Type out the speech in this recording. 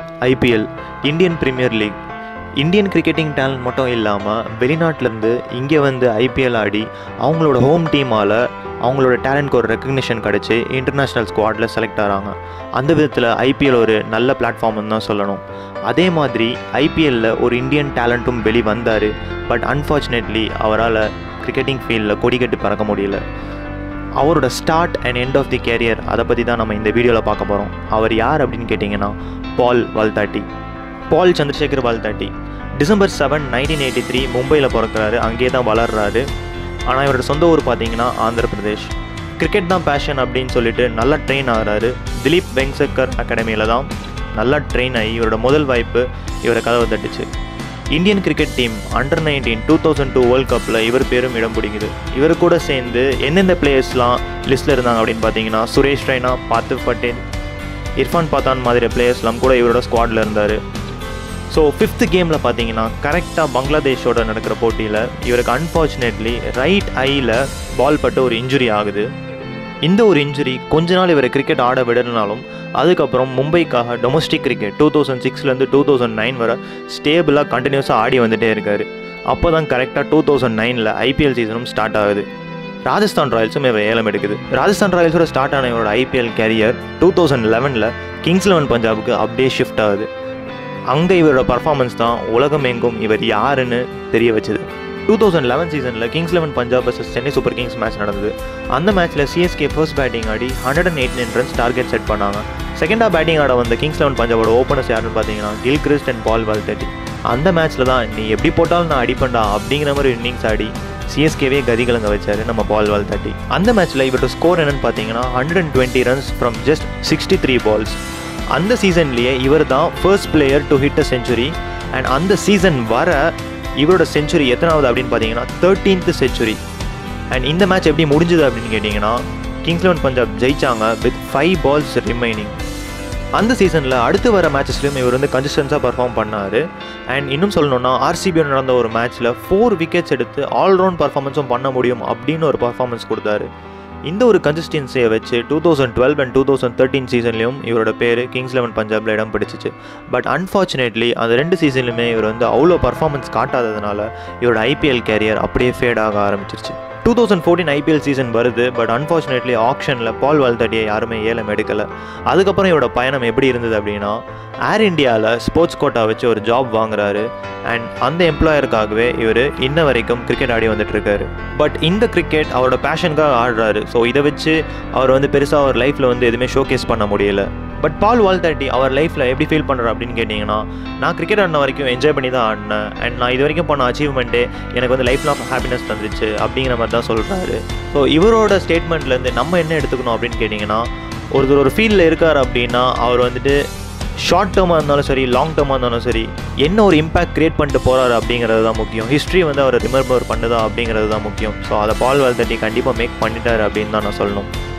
IPL Indian premier league Indian cricketing talent மட்டும் இல்லாமல் வெளிநாட்டிலேருந்து இங்கே வந்து ஐபிஎல் ஆடி அவங்களோட ஹோம் டீமால் அவங்களோட டேலண்ட்க்கு ஒரு ரெக்கக்னிஷன் கிடச்சி இன்டர்நேஷ்னல் ஸ்குவாடில் செலக்ட் ஆகிறாங்க அந்த விதத்தில் ஐபிஎல் ஒரு நல்ல பிளாட்ஃபார்ம்னு தான் சொல்லணும் அதே மாதிரி ஐபிஎல்லில் ஒரு இந்தியன் டேலண்ட்டும் வெளி வந்தார் பட் அன்ஃபார்ச்சுனேட்லி அவரால் கிரிக்கெட்டிங் ஃபீல்டில் கொடிக்கட்டு பறக்க முடியல அவரோட start and end of the career அதை பற்றி தான் நம்ம இந்த வீடியோவில் பார்க்க போகிறோம் அவர் யார் அப்படின்னு கேட்டிங்கன்னா Paul Valthaty Paul Chandrasekhar Valthaty December seven nineteen eighty three மும்பையில் பிறக்கிறாரு அங்கேயே தான் வளர்றாரு ஆனால் இவரோட சொந்த ஊர் பார்த்தீங்கன்னா ஆந்திர பிரதேஷ் கிரிக்கெட் தான் பேஷன் அப்படின்னு சொல்லிட்டு நல்லா ட்ரெயின் ஆகிறாரு திலீப் வெங்சக்கர் அகாடமியில் தான் நல்லா ட்ரெயின் ஆகி இவரோட முதல் வாய்ப்பு இவரை கதவை தட்டுச்சு Indian cricket team under nineteen two thousand two world கப்பில் இவர் பேரும் இடம் பிடிக்குது இவர் கூட சேர்ந்து எந்தெந்த பிளேயர்ஸ்லாம் லிஸ்ட்டில் இருந்தாங்க அப்படின்னு பார்த்தீங்கன்னா சுரேஷ் ரெய்னா பார்த்திவ் பட்டேல் இர்ஃபான் பத்தான் மாதிரி பிளேயர்ஸ்லாம் கூட இவரோட ஸ்குவாடில் இருந்தார் ஸோ ஃபிஃப்த் கேமில் பார்த்தீங்கன்னா கரெக்டாக பங்களாதேஷோட நடக்கிற போட்டியில் இவருக்கு அன்ஃபார்ச்சுனேட்லி ரைட் ஐயில் பால் பட்டு ஒரு இன்ஜுரி ஆகுது இந்த ஒரு இன்ஜுரி கொஞ்ச நாள் இவரை கிரிக்கெட் ஆட விடலனாலும் அதுக்கப்புறம் மும்பைக்காக டொமஸ்டிக் கிரிக்கெட் டூ தௌசண்ட் சிக்ஸ்லேருந்து டூ தௌசண்ட் நைன் வரை ஸ்டேபிளாக கண்டினியூஸாக ஆடி வந்துட்டே இருக்கார் அப்போ தான் கரெக்டாக டூ தௌசண்ட் நைனில் ஐபிஎல் சீசனும் ஸ்டார்ட் ஆகுது ராஜஸ்தான் ராயல்ஸும் இவர் ஏலம் எடுக்குது ராஜஸ்தான் ராயல்ஸோட ஸ்டார்ட் ஆன இவரோட ஐபிஎல் கேரியர் டூ தௌசண்ட் லெவனில் கிங்ஸ் லெவன் பஞ்சாபுக்கு அப்படியே ஷிஃப்ட் ஆகுது அங்கே இவரோட பர்ஃபார்மன்ஸ் தான் உலகம் எங்கும் இவர் யாருன்னு தெரிய வச்சுது டூ தௌசண்ட் லெவன் சீசனில் kings eleven Punjab vs Chennai super kings match நடந்தது அந்த மேட்ச்சில் சிஎஸ்கே ஃபர்ஸ்ட் பேட்டிங் ஆடி hundred and eight nine runs target set பண்ணாங்க செகண்டாக பேட்டிங் ஆட வந்த கிங்ஸ் லெவன் பஞ்சாபோட ஓப்பனர்ஸ் யாருன்னு பார்த்தீங்கன்னா Gilchrist and Paul Valthaty அந்த மேட்ச்சில் தான் நீ எப்படி போட்டாலும் நான் அடிப்பேன்டா அப்படிங்கிற மாதிரி இன்னிங்ஸ் ஆடி சிஎஸ்கேவே கதிகலங்க வச்சாரு நம்ம பால் வால் தட்டி அந்த மேட்ச்சில் இவரோட ஸ்கோர் என்னன்னு பார்த்தீங்கன்னா hundred and twenty runs from just sixty three balls அந்த சீசன்லேயே இவர் தான் first player to hit a century and அந்த சீசன் வர இவரோட செஞ்சுரி எத்தனாவது அப்படின்னு பார்த்தீங்கன்னா தேர்ட்டீன்த் செஞ்சுரி அண்ட் இந்த மேட்ச் எப்படி முடிஞ்சுது அப்படின்னு கேட்டிங்கன்னா கிங்ஸ் லெவன் பஞ்சாப் ஜெயிச்சாங்க வித் ஃபைவ் பால்ஸ் ரிமைனிங் அந்த சீசனில் அடுத்து வர மேட்சஸ்லையும் இவர் வந்து கன்சிஸ்டன்ஸாக பர்ஃபார்ம் பண்ணார் அண்ட் இன்னும் சொல்லணும்னா ஆர்சிபியோட நடந்த ஒரு மேட்ச்சில் ஃபோர் விக்கெட்ஸ் எடுத்து ஆல்ரவுண்ட் பர்ஃபார்மன்ஸும் பண்ண முடியும் அப்படின்னு ஒரு பர்ஃபார்மன்ஸ் கொடுத்தாரு இந்த ஒரு கன்சிஸ்டன்சியை வச்சு two thousand twelve and two thousand thirteen சீசன்லையும் இவரோட பேர் கிங்ஸ் லெவன் பஞ்சாபில் இடம் பிடிச்சிச்சு பட் அன்ஃபார்ச்சுனேட்லி அந்த ரெண்டு சீசன்லையுமே இவர் வந்து அவ்வளோ பர்ஃபார்மன்ஸ் காட்டாததுனால இவரோட ஐபிஎல் கேரியர் அப்படியே ஃபேட் ஆக ஆரம்பிச்சிருச்சு two thousand fourteen IPL season வருது பட் அன்ஃபார்ச்சுனேட்லி ஆப்ஷனில் பால் வால்தட்டியை யாருமே ஏலம் எடுக்கலை அதுக்கப்புறம் இவரோட பயணம் எப்படி இருந்தது அப்படின்னா ஏர் இந்தியாவில் ஸ்போர்ட்ஸ் கோட்டா வச்சு ஒரு ஜாப் வாங்குறாரு அண்ட் அந்த எம்ப்ளாயருக்காகவே இவர் இன்ன வரைக்கும் கிரிக்கெட் ஆடி வந்துட்டு இருக்காரு பட் இந்த கிரிக்கெட் அவரோட பேஷனுக்காக ஆடுறாரு ஸோ இதை வச்சு அவர் வந்து பெருசாக அவர் லைஃப்பில் வந்து எதுவுமே ஷோகேஸ் பண்ண முடியல பட் பால் வால்தாட்டி அவர் லைஃப்பில் எப்படி ஃபீல் பண்ணுறாரு அப்படின்னு கேட்டிங்கன்னா நான் கிரிக்கெட் ஆடின வரைக்கும் என்ஜாய் பண்ணி தான் ஆடினேன் அண்ட் நான் இது வரைக்கும் பண்ண அச்சீவ்மெண்ட்டே எனக்கு வந்து லைஃப் லாங் ஹாப்பினஸ் தந்துச்சு அப்படிங்கிற மாதிரி தான் சொல்கிறாரு ஸோ இவரோட ஸ்டேட்மெண்ட்லேருந்து நம்ம என்ன எடுத்துக்கணும் அப்படின்னு கேட்டிங்கன்னா ஒருத்தர் ஒரு ஃபீல்டில் இருக்கார் அப்படின்னா அவர் வந்துட்டு ஷார்ட் டேர்மாக இருந்தாலும் சரி லாங் டேர்மாக இருந்தாலும் சரி என்ன ஒரு இம்பாக்ட் கிரியேட் பண்ணிட்டு போகிறாரு அப்படிங்கிறது தான் முக்கியம் ஹிஸ்ட்ரி வந்து அவர் ரிமெம்பர் பண்ணுதா அப்படிங்கிறது தான் முக்கியம் ஸோ அதை பால் வால்தட்டி கண்டிப்பாக மேக் பண்ணிட்டாரு அப்படின்னு தான் நான் சொல்லணும்